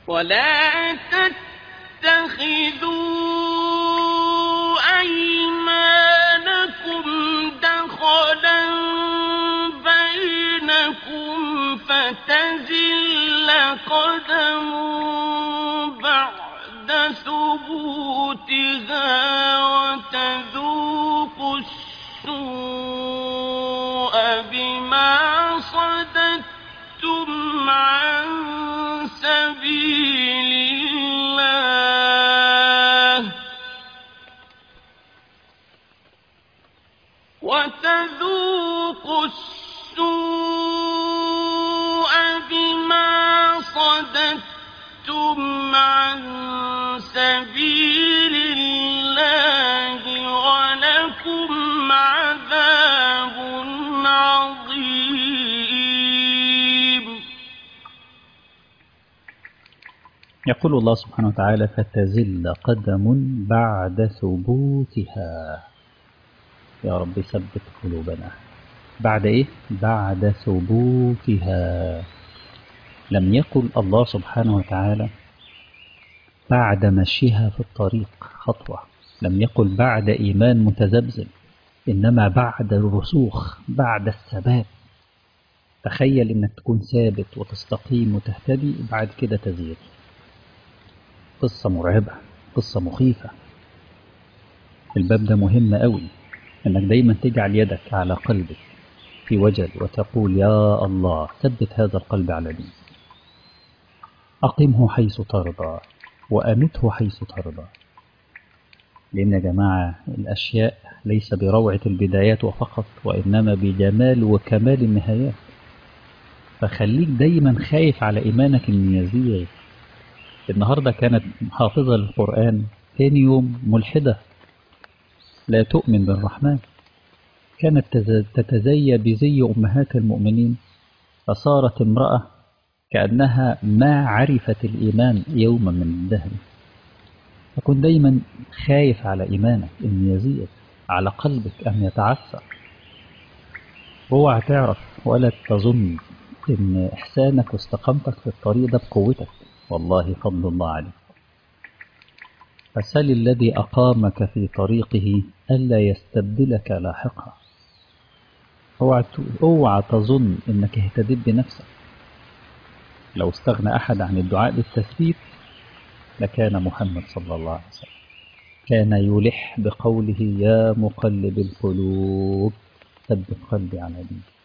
ولا تتخذوا أيمانكم دخلا بينكم فتزل قدم بعد ثبوتها وتذوقوا السوء بما صددتم عن سبيل الله وتذوقوا السوء بما صددتم عن سبيل الله ولكم عذاب عظيم يقول الله سبحانه وتعالى فتزل قدم بعد ثبوتها يا رب ثبت قلوبنا بعد ايه بعد ثبوتها لم يقل الله سبحانه وتعالى بعد مشيها في الطريق خطوة لم يقل بعد إيمان متذبذب إنما بعد الرسوخ بعد الثبات تخيل إنك تكون ثابت وتستقيم وتهتدي وبعد كده تزيد قصة مرعبة قصة مخيفة الباب ده مهم قوي انك دايما تجعل يدك على قلبك في وجل وتقول يا الله ثبت هذا القلب على دين أقمه حيث ترضى وأمته حيث ترضى لأن يا جماعة الأشياء ليس بروعة البدايات وفقط وإنما بجمال وكمال النهايات فخليك دايما خايف على إيمانك إن يزيغ النهاردة كانت حافظة للقرآن ثاني يوم ملحدة لا تؤمن بالرحمن كانت تتزي بزي أمهات المؤمنين فصارت امرأة كأنها ما عرفت الإيمان يوما من الدهر فكن دايما خايف على إيمانك أن يزيد على قلبك أن يتعثر اوعى تعرف ولا تظن أن إحسانك واستقامتك في الطريق ده بقوتك والله فضل الله عليك فسل الذي أقامك في طريقه ألا يستبدلك لاحقا اوعى اوعى تظن انك اهتديت بنفسك لو استغنى احد عن الدعاء بالتثبيت لكان محمد صلى الله عليه وسلم كان يلح بقوله يا مقلب القلوب ثبت قلبي على دينك